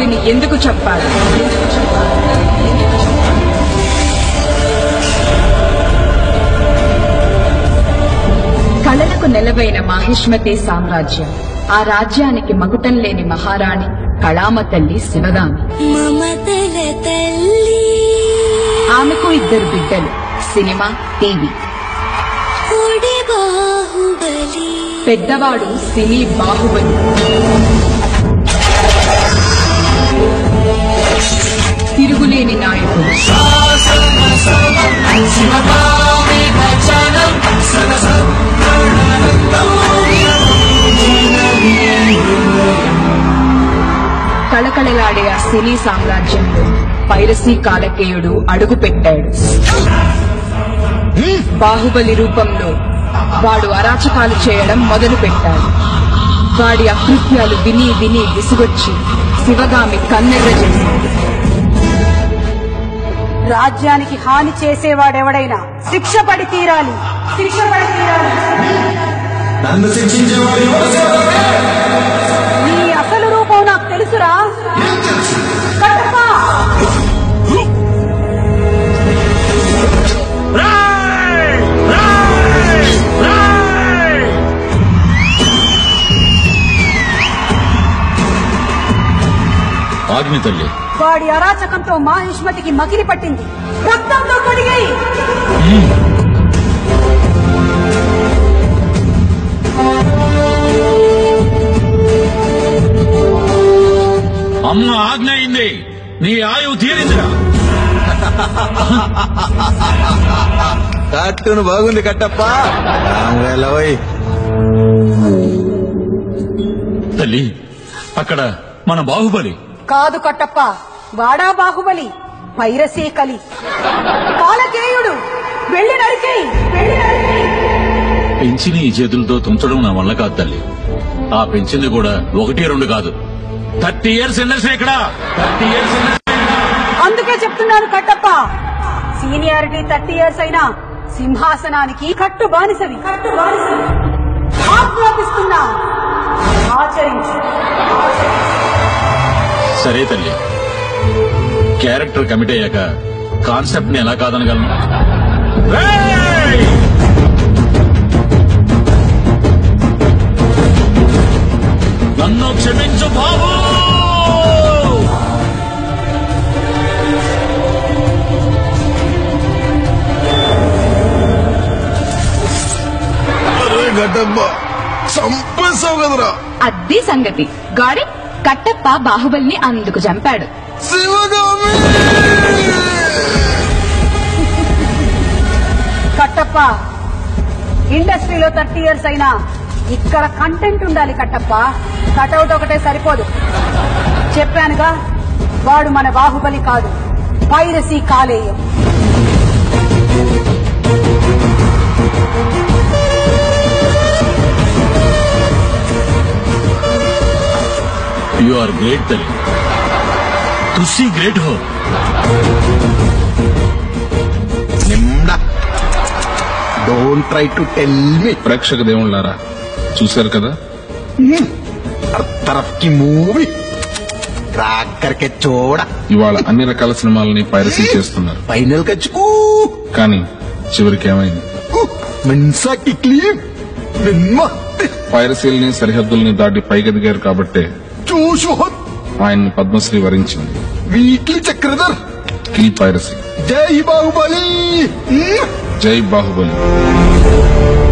బాహుబలిని ఎందుకు చంపాడు కళలకు నెలవైన మాహిష్మతి సామ్రాజ్యం ఆ రాజ్యానికి మకుటం లేని మహారాణి కళామ తల్లి శివగామి మమతల తల్లి ఆమెకు ఇద్దరు బిడ్డలు సినిమా టీవీ ఒడి బాహుబలి పెద్దవాడు సినీ బాహుబలి తిరుగులేని నాయకుడు కళకళలాడే ఆ సినీ సామ్రాజ్యంలో పైరసీ కాలకేయుడు అడుగుపెట్టాడు బాహుబలి రూపంలో వాడు అరాచకాలు చేయడం మొదలు పెట్టాడు వాడి అకృత్యాలు విని విని విసుగొచ్చి శివగామి కన్నెర్ర చేసింది రాజ్యానికి హాని చేసేవాడెవడైనా శిక్ష పడి తీరాలి శిక్ష పడి తీరాలి నన్ను శిక్షించేవాడు ఎవరు సేవకుడే? నీ అసలు రూపం నాకు తెలుసురా కట్టప్ప! ఆజ్ఞ తల్లి వాడి అరాచకంతో మాహిష్మతికి మకిలి పట్టింది రక్తంతో కడిగాయి అమ్మ ఆజ్ఞ అయింది నీ ఆయువు తీరిందిరా కార్టూన్ బాగుంది కట్టప్ప వెళ్ళవై తల్లి అక్కడ మన బాహుబలి కాదు కట్టప్ప వాడా బాహుబలి పైరసీ కలి కాలకేయుడు వెళ్ళి నరికేయి వెళ్ళి నరికేయి పెంచిని ఈ చేతులతో తుంచడం నా వల్ల కాదు తల్లి ఆ పెంచింది కూడా ఒకటి రెండు కాదు థర్టీ ఇయర్స్ ఇండస్ట్రీ ఇక్కడ థర్టీ ఇయర్స్ అందుకే చెప్తున్నాను కట్టప్ప సీనియారిటీ థర్టీ ఇయర్స్ అయినా సింహాసనానికి కట్టు బానిసవి కట్టు బానిసవి ఆజ్ఞాపిస్తున్నా ఆచరించు సరే తల్లి క్యారెక్టర్ కమిట్ అయ్యాక కాన్సెప్ట్ ని ఎలా కాదనగలను రేయ్! నన్ను క్షమించు బాబు కట్టప్ప చంపేశావు కదరా అద్దీ సంగతి గాడి కట్టప్ప బాహుబలిని అందుకు చంపాడు శివగామి కట్టప్ప ఇండస్ట్రీలో థర్టీ ఇయర్స్ అయినా ఇక్కడ కంటెంట్ ఉండాలి కట్టప్ప కటౌట్ ఒకటే సరిపోదు చెప్పానుగా వాడు మన బాహుబలి కాదు పైరసీ కాలేయం యు ఆర్ గ్రేట్ తల్లి తుస్సి గ్రేట్ హో నిమ్డా don't try to tell me ప్రేక్షక దేవుళ్ళారా చూశారు కదా तरफ की मूवी क्राक करके छोड़ा ఇవాళ అన్ని రకాల సినిమాలని పైరసీ చేస్తున్నారు फाइनल का चू కానీ చివరికి ఏమైంది मिन्सा की क्लीन मिन्मा పైరసీల్ని సరిహద్దుల్ని దాటి పైకెదిగారు కాబట్టే जोशोहत ఆయన్ని పద్మశ్రీ వరించింది वीकली चक्रधर ఈ పైరసీ जय बाहुबली జై బాహుబలి